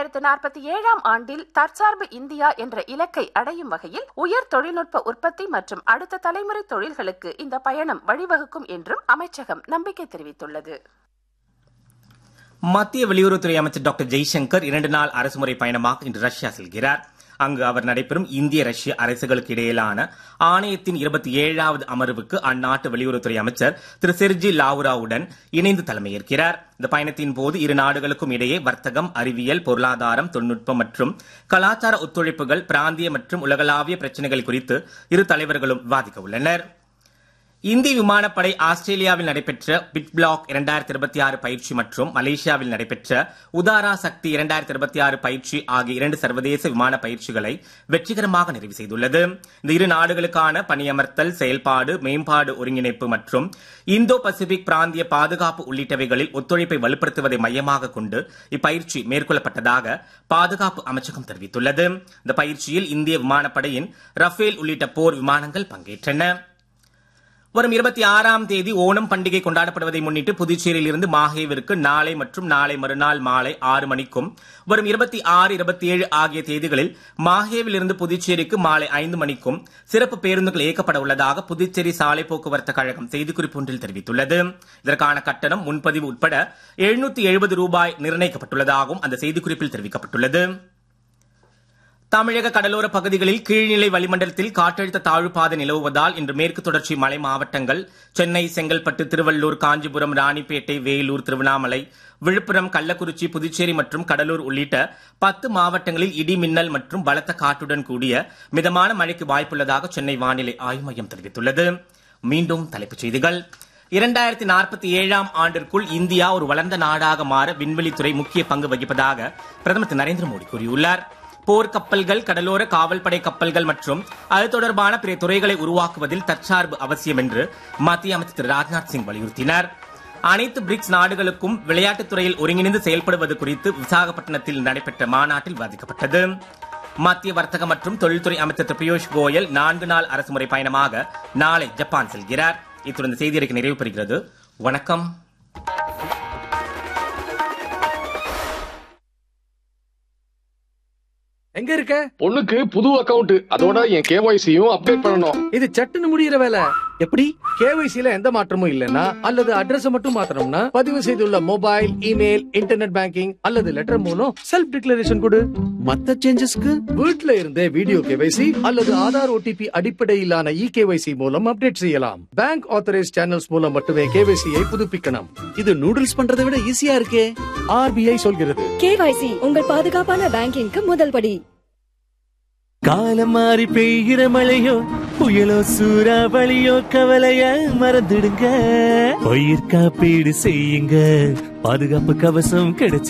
இரண்டாயிரத்து நாற்பத்தி ஏழாம் ஆண்டில் தற்சார்பு இந்தியா என்ற இலக்கை அடையும் வகையில் உயர் தொழில்நுட்ப உற்பத்தி மற்றும் அடுத்த தலைமுறை தொழில்களுக்கு இந்த பயணம் வழிவகுக்கும் என்றும் அமைச்சகம் நம்பிக்கை தெரிவித்துள்ளது மத்திய வெளியுறவுத்துறை அமைச்சர் டாக்டர் ஜெய்சங்கர் இரண்டு நாள் அரசுமுறை பயணமாக இன்று ரஷ்யா செல்கிறார் அங்கு அவர் நடைபெறும் இந்திய ரஷ்ய அரசுகளுக்கு இடையிலான ஆணையத்தின் இருபத்தி ஏழாவது அமர்வுக்கு அந்நாட்டு வெளியுறவுத்துறை அமைச்சர் திரு செர்ஜி லாவுராவுடன் இணைந்து தலைமையேற்கிறார் இந்த பயணத்தின் போது இரு நாடுகளுக்கும் இடையே வர்த்தகம் அறிவியல் பொருளாதாரம் தொழில்நுட்பம் மற்றும் கலாச்சார ஒத்துழைப்புகள் பிராந்திய மற்றும் உலகளாவிய பிரச்சினைகள் குறித்து இரு தலைவர்களும் விவாதிக்க உள்ளனர் இந்திய விமானப்படை ஆஸ்திரேலியாவில் நடைபெற்ற பிட் பிளாக் இரண்டாயிரத்தி இருபத்தி ஆறு பயிற்சி மற்றும் மலேசியாவில் நடைபெற்ற உதாரா சக்தி இரண்டாயிரத்தி இருபத்தி ஆறு பயிற்சி ஆகிய இரண்டு சர்வதேச விமான பயிற்சிகளை வெற்றிகரமாக நிறைவு செய்துள்ளது இந்த இரு நாடுகளுக்கான பணியமர்த்தல் செயல்பாடு மேம்பாடு ஒருங்கிணைப்பு மற்றும் இந்தோ பசிபிக் பிராந்திய பாதுகாப்பு உள்ளிட்டவைகளில் ஒத்துழைப்பை வலுப்படுத்துவதை மையமாக கொண்டு இப்பயிற்சி மேற்கொள்ளப்பட்டதாக பாதுகாப்பு அமைச்சகம் தெரிவித்துள்ளது இந்த பயிற்சியில் இந்திய விமானப்படையின் ரஃபேல் உள்ளிட்ட போர் விமானங்கள் பங்கேற்றன வரும் இருபத்தி ஆறாம் தேதி ஓணம் பண்டிகை கொண்டாடப்படுவதை முன்னிட்டு புதுச்சேரியில் இருந்து மாஹேவிற்கு நாளை மற்றும் நாளை மறுநாள் மாலை ஆறு மணிக்கும் வரும் இருபத்தி ஆறு இருபத்தி ஏழு ஆகிய தேதிகளில் மாஹேவில் இருந்து புதுச்சேரிக்கு மாலை ஐந்து மணிக்கும் சிறப்பு பேருந்துகள் இயக்கப்பட உள்ளதாக புதுச்சேரி சாலை போக்குவரத்து கழகம் செய்திக்குறிப்பு ஒன்றில் தெரிவித்துள்ளது இதற்கான கட்டணம் முன்பதிவு உட்பட எழுநூத்தி எழுபது ரூபாய் நிர்ணயிக்கப்பட்டுள்ளதாகவும் அந்த செய்திக்குறிப்பில் தெரிவிக்கப்பட்டுள்ளது தமிழக கடலோர பகுதிகளில் கீழ்நிலை வளிமண்டலத்தில் காற்றழுத்த தாழ்வு பாதை நிலவுவதால் இன்று மேற்கு தொடர்ச்சி மலை மாவட்டங்கள் சென்னை செங்கல்பட்டு திருவள்ளூர் காஞ்சிபுரம் ராணிப்பேட்டை வேலூர் திருவண்ணாமலை விழுப்புரம் கள்ளக்குறிச்சி புதுச்சேரி மற்றும் கடலூர் உள்ளிட்ட பத்து மாவட்டங்களில் இடி மின்னல் மற்றும் பலத்த காற்றுடன் கூடிய மிதமான மழைக்கு வாய்ப்புள்ளதாக சென்னை வானிலை ஆய்வு மையம் தெரிவித்துள்ளது மீண்டும் தலைப்புச் செய்திகள் இரண்டாயிரத்தி நாற்பத்தி ஏழாம் ஆண்டிற்குள் இந்தியா ஒரு வளர்ந்த நாடாக மாற விண்வெளித்துறை முக்கிய பங்கு வகிப்பதாக பிரதமர் திரு நரேந்திர மோடி கூறியுள்ளார் போர் கப்பல்கள் கடலோர காவல்படை கப்பல்கள் மற்றும் அது தொடர்பான பிற துறைகளை உருவாக்குவதில் தற்சார்பு அவசியம் என்று மத்திய அமைச்சர் திரு ராஜ்நாத் சிங் வலியுறுத்தினார் அனைத்து பிரிக்ஸ் நாடுகளுக்கும் விளையாட்டுத் துறையில் ஒருங்கிணைந்து செயல்படுவது குறித்து விசாகப்பட்டினத்தில் நடைபெற்ற மாநாட்டில் விவாதிக்கப்பட்டது மத்திய வர்த்தக மற்றும் தொழில்துறை அமைச்சர் திரு பியூஷ் கோயல் நான்கு நாள் அரசுமுறை பயணமாக நாளை ஜப்பான் செல்கிறார் இத்துடன் இந்த செய்தி அறிக்கை நிறைவு பெறுகிறது வணக்கம் எங்க இருக்க பொண்ணுக்கு புது அக்கவுண்ட் அதோட என் கேஒய்சியும் அப்டேட் பண்ணணும் இது சட்டுன்னு முடியிற வேலை எப்படி கேவைசில எந்த மாற்றமும் இல்லனா அல்லது அட்ரஸ் மட்டும் மாத்தணும்னா பதிவு செய்துள்ள மொபைல் இமெயில் இன்டர்நெட் பேங்கிங் அல்லது லெட்டர் மூலம் செல்ஃப் டிக்ளரேஷன் கொடு மத்த சேஞ்சஸ்க்கு வீட்ல இருந்தே வீடியோ கேவைசி அல்லது ஆதார் ஓடிபி அடிப்படையிலான இ கேவைசி மூலம் அப்டேட் செய்யலாம் பேங்க் ஆத்தரைஸ் சேனல்ஸ் மூலம் மட்டுமே கேவைசியை புதுப்பிக்கணும் இது நூடுல்ஸ் பண்றதை விட ஈஸியா இருக்கே ஆர்பிஐ சொல்கிறது கேவைசி உங்கள் பாதுகாப்பான பேங்கிங்க்கு முதல் படி காலம் மாறி பெய்கிற மழையோ புயலோ சூறாவளியோ கவலைய மறந்துடுங்க பயிர் காப்பீடு செய்யுங்க பாதுகாப்பு கவசம் கிடைச்சு